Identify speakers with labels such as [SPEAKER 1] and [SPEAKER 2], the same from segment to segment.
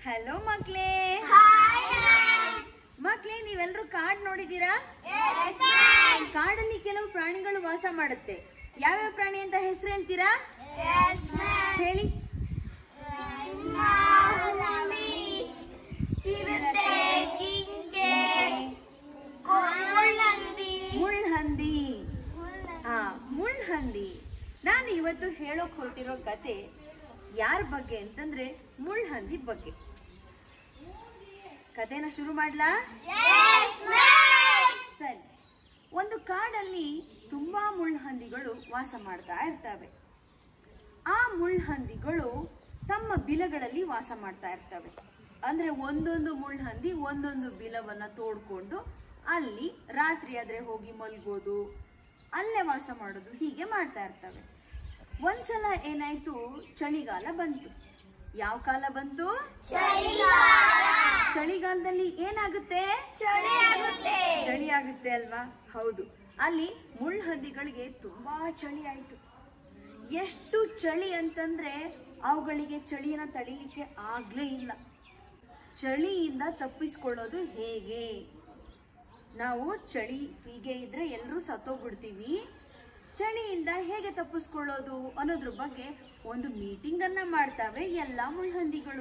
[SPEAKER 1] Hello ಮಕ್ಳೇ ಮಕ್ಳೇ ನೀವೆಲ್ಲರೂ ಕಾಡ್ ನೋಡಿದೀರಾ ಕಾಡಲ್ಲಿ ಕೆಲವು ಪ್ರಾಣಿಗಳು ವಾಸ ಮಾಡುತ್ತೆ ಯಾವ್ಯಾವ ಪ್ರಾಣಿ ಅಂತ ಹೆಸರು ಹೇಳ್ತೀರಾ ಹೇಳಿ ಮುಳ್ಹಂದಿ ಹಾ ಮುಳ್ಹಂದಿ ನಾನು ಇವತ್ತು ಹೇಳೋಕ್ ಹೊರಟಿರೋ ಕತೆ ಯಾರ ಬಗ್ಗೆ ಅಂತಂದ್ರೆ ಮುಳ್ಹಂದಿ ಬಗ್ಗೆ ಕತೆನ ಶುರು ಮಾಡ್ಲಾ ಸರಿ ಒಂದು ಕಾಡಲ್ಲಿ ತುಂಬಾ ಮುಳ್ಹಂದಿಗಳು ವಾಸ ಮಾಡ್ತಾ ಇರ್ತವೆ ಆ ಮುಳ್ಹಂದಿಗಳು ತಮ್ಮ ಬಿಲಗಳಲ್ಲಿ ವಾಸ ಮಾಡ್ತಾ ಇರ್ತವೆ ಅಂದ್ರೆ ಒಂದೊಂದು ಮುಳ್ಹಂದಿ ಒಂದೊಂದು ಬಿಲವನ್ನ ತೋಡ್ಕೊಂಡು ಅಲ್ಲಿ ರಾತ್ರಿ ಆದ್ರೆ ಹೋಗಿ ಮಲ್ಗೋದು ಅಲ್ಲೇ ವಾಸ ಮಾಡೋದು ಹೀಗೆ ಮಾಡ್ತಾ ಇರ್ತವೆ ಒಂದ್ಸಲ ಏನಾಯ್ತು ಚಳಿಗಾಲ ಬಂತು ಯಾವ ಕಾಲ ಬಂತು ಚಳಿಗಾಲದಲ್ಲಿ ಏನಾಗುತ್ತೆ ಚಳಿ ಆಗುತ್ತೆ ಅಲ್ವಾ ಹೌದು ಅಲ್ಲಿ ಮುಳ್ಹಂದಿಗಳಿಗೆ ತುಂಬಾ ಚಳಿ ಆಯ್ತು ಎಷ್ಟು ಚಳಿ ಅಂತಂದ್ರೆ ಅವುಗಳಿಗೆ ಚಳಿಯನ್ನ ತಡೀಲಿಕ್ಕೆ ಆಗ್ಲೇ ಇಲ್ಲ ಚಳಿಯಿಂದ ತಪ್ಪಿಸ್ಕೊಳ್ಳೋದು ಹೇಗೆ ನಾವು ಚಳಿ ಹೀಗೆ ಇದ್ರೆ ಎಲ್ಲರೂ ಸತ್ತೋಗ್ಬಿಡ್ತೀವಿ ಚಳಿಯಿಂದ ಹೇಗೆ ತಪ್ಪಿಸ್ಕೊಳ್ಳೋದು ಅನ್ನೋದ್ರ ಬಗ್ಗೆ ಒಂದು ಮೀಟಿಂಗ್ ಅನ್ನ ಮಾಡ್ತಾವೆ ಎಲ್ಲ ಮುಳ್ಹಂದಿಗಳು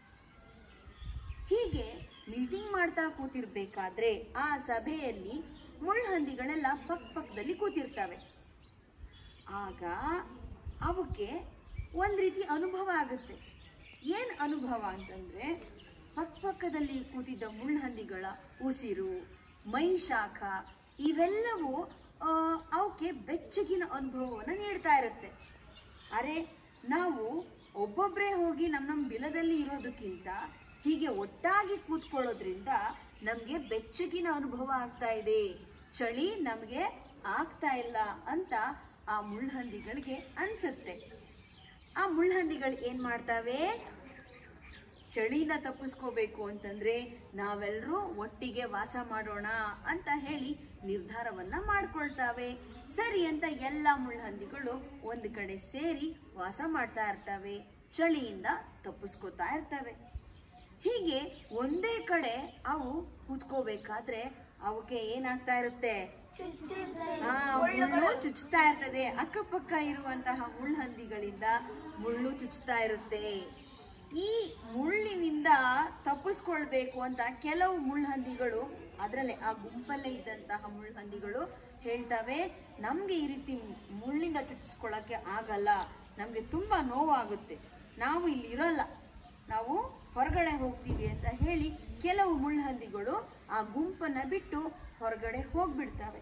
[SPEAKER 1] ಹೀಗೆ ಮೀಟಿಂಗ್ ಮಾಡ್ತಾ ಕೂತಿರ್ಬೇಕಾದ್ರೆ ಆ ಸಭೆಯಲ್ಲಿ ಮುಳ್ಹಂದಿಗಳೆಲ್ಲ ಪಕ್ ಪಕ್ಕದಲ್ಲಿ ಕೂತಿರ್ತವೆ ಆಗ ಅವಕ್ಕೆ ಒಂದ್ ರೀತಿ ಅನುಭವ ಆಗುತ್ತೆ ಏನ್ ಅನುಭವ ಅಂತಂದ್ರೆ ಪಕ್ಕಪಕ್ಕದಲ್ಲಿ ಕೂತಿದ್ದ ಮುಳ್ಹಂದಿಗಳ ಉಸಿರು ಮೈ ಶಾಖ ಇವೆಲ್ಲವೂ ಆ, ಅವಕ್ಕೆ ಬೆಚ್ಚಗಿನ ಅನುಭವವನ್ನು ನೀಡ್ತಾ ಇರುತ್ತೆ ಅರೆ ನಾವು ಒಬ್ಬೊಬ್ಬರೇ ಹೋಗಿ ನಮ್ಮ ನಮ್ಮ ಬಿಲದಲ್ಲಿ ಇರೋದಕ್ಕಿಂತ ಹೀಗೆ ಒಟ್ಟಾಗಿ ಕೂತ್ಕೊಳ್ಳೋದ್ರಿಂದ ನಮಗೆ ಬೆಚ್ಚಗಿನ ಅನುಭವ ಆಗ್ತಾ ಇದೆ ಚಳಿ ನಮಗೆ ಆಗ್ತಾ ಇಲ್ಲ ಅಂತ ಆ ಮುಳ್ಹಂದಿಗಳಿಗೆ ಅನ್ಸುತ್ತೆ ಆ ಮುಳ್ಹಂದಿಗಳು ಏನ್ ಮಾಡ್ತಾವೆ ಚಳಿನ ತಪ್ಪಿಸ್ಕೋಬೇಕು ಅಂತಂದ್ರೆ ನಾವೆಲ್ಲರೂ ಒಟ್ಟಿಗೆ ವಾಸ ಮಾಡೋಣ ಅಂತ ಹೇಳಿ ನಿರ್ಧಾರವನ್ನ ಮಾಡ್ಕೊಳ್ತಾವೆ ಸರಿ ಅಂತ ಎಲ್ಲ ಮುಳ್ಹಂದಿಗಳು ಒಂದು ಕಡೆ ಸೇರಿ ವಾಸ ಮಾಡ್ತಾ ಇರ್ತವೆ ಚಳಿಯಿಂದ ತಪ್ಪಿಸ್ಕೋತಾ ಇರ್ತವೆ ಹೀಗೆ ಒಂದೇ ಕಡೆ ಅವು ಕೂತ್ಕೋಬೇಕಾದ್ರೆ ಅವಕ್ಕೆ ಏನಾಗ್ತಾ ಇರುತ್ತೆ ಆ, ಮುಳ್ಳು ಚುಚ್ತಾ ಇರ್ತದೆ ಅಕ್ಕಪಕ್ಕ ಇರುವಂತಹ ಮುಳ್ಹಂದಿಗಳಿಂದ ಮುಳ್ಳು ಚುಚ್ತಾ ಇರುತ್ತೆ ಈ ಮುಳ್ಳಿನಿಂದ ತಪ್ಪಿಸ್ಕೊಳ್ಬೇಕು ಅಂತ ಕೆಲವು ಮುಳ್ಹಂದಿಗಳು ಅದರಲ್ಲೇ ಆ ಗುಂಪಲ್ಲೇ ಇದ್ದಂತಹ ಮುಳ್ಹಂದಿಗಳು ಹೇಳ್ತವೆ ನಮ್ಗೆ ಈ ರೀತಿ ಮುಳ್ಳಿಂದ ಚುಚ್ಚಿಸ್ಕೊಳ್ಳಕ್ಕೆ ಆಗಲ್ಲ ನಮ್ಗೆ ತುಂಬಾ ನೋವಾಗುತ್ತೆ ನಾವು ಇಲ್ಲಿ ಇರಲ್ಲ ನಾವು ಹೊರಗಡೆ ಹೋಗ್ತೀವಿ ಅಂತ ಹೇಳಿ ಕೆಲವು ಮುಳ್ಹಂದಿಗಳು ಆ ಗುಂಪನ್ನ ಬಿಟ್ಟು ಹೊರಗಡೆ ಹೋಗ್ಬಿಡ್ತವೆ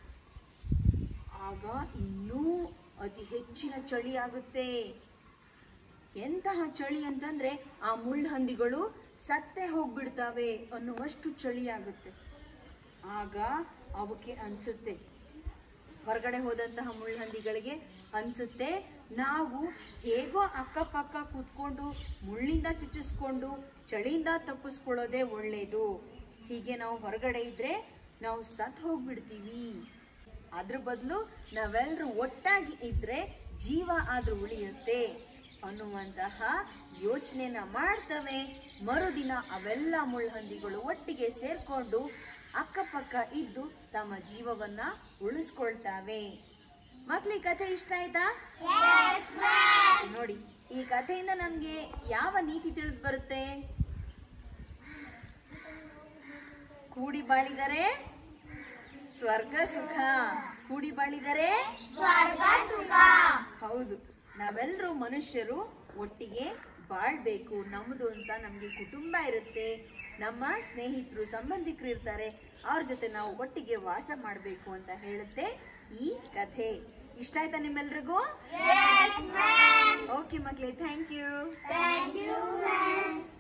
[SPEAKER 1] ಆಗ ಇನ್ನೂ ಅತಿ ಹೆಚ್ಚಿನ ಚಳಿ ಆಗುತ್ತೆ ಎಂತಹ ಚಳಿ ಅಂತಂದ್ರೆ ಆ ಮುಳ್ಹಂದಿಗಳು ಸತ್ತೇ ಹೋಗ್ಬಿಡ್ತಾವೆ ಅನ್ನುವಷ್ಟು ಚಳಿ ಆಗುತ್ತೆ ಆಗ ಅವಕ್ಕೆ ಅನ್ಸುತ್ತೆ ಹೊರಗಡೆ ಹೋದಂತಹ ಮುಳ್ಹಂದಿಗಳಿಗೆ ಅನ್ಸುತ್ತೆ ನಾವು ಹೇಗೋ ಅಕ್ಕಪಕ್ಕ ಕೂತ್ಕೊಂಡು ಮುಳ್ಳಿಂದ ಚುಚ್ಚಿಸ್ಕೊಂಡು ಚಳಿಯಿಂದ ತಪ್ಪಿಸ್ಕೊಳ್ಳೋದೇ ಒಳ್ಳೇದು ಹೀಗೆ ನಾವು ಹೊರಗಡೆ ಇದ್ರೆ ನಾವು ಸತ್ ಹೋಗ್ಬಿಡ್ತೀವಿ ಅದ್ರ ಬದಲು ನಾವೆಲ್ಲರೂ ಒಟ್ಟಾಗಿ ಇದ್ರೆ ಜೀವ ಆದ್ರೂ ಉಳಿಯುತ್ತೆ ಅನ್ನುವಂತಹ ಯೋಚನೆನ ಮಾಡ್ತವೆ ಮರುದಿನ ಅವೆಲ್ಲ ಮುಳ್ಹಂದಿಗಳು ಒಟ್ಟಿಗೆ ಸೇರ್ಕೊಂಡು ಅಕ್ಕಪಕ್ಕ ಇದ್ದು ತಮ್ಮ ಜೀವವನ್ನ ಉಳಿಸ್ಕೊಳ್ತಾವೆ ಮಕ್ಳಿ ಕಥೆ ಇಷ್ಟ ಆಯ್ತಾ ನೋಡಿ ಈ ಕಥೆಯಿಂದ ನಮ್ಗೆ ಯಾವ ನೀತಿ ತಿಳಿದು ಬರುತ್ತೆ ಕೂಡಿ ಬಾಳಿದರೆ ಸ್ವರ್ಗ ಸುಖ ಕೂಡಿ ಬಾಳಿದರೆ ಹೌದು ನಾವೆಲ್ಲರೂ ಮನುಷ್ಯರು ಒಟ್ಟಿಗೆ ಬಾಳ್ಬೇಕು ನಮ್ಮದು ಅಂತ ನಮ್ಗೆ ಕುಟುಂಬ ಇರುತ್ತೆ ನಮ್ಮ ಸ್ನೇಹಿತರು ಸಂಬಂಧಿಕರು ಇರ್ತಾರೆ ಅವ್ರ ಜೊತೆ ನಾವು ಒಟ್ಟಿಗೆ ವಾಸ ಮಾಡಬೇಕು ಅಂತ ಹೇಳುತ್ತೆ ಈ ಕಥೆ ಇಷ್ಟ ಆಯ್ತಾ ನಿಮ್ಮೆಲ್ರಿಗೂ ಓಕೆ ಮಕ್ಳೇ thank you
[SPEAKER 2] Thank you, ma'am.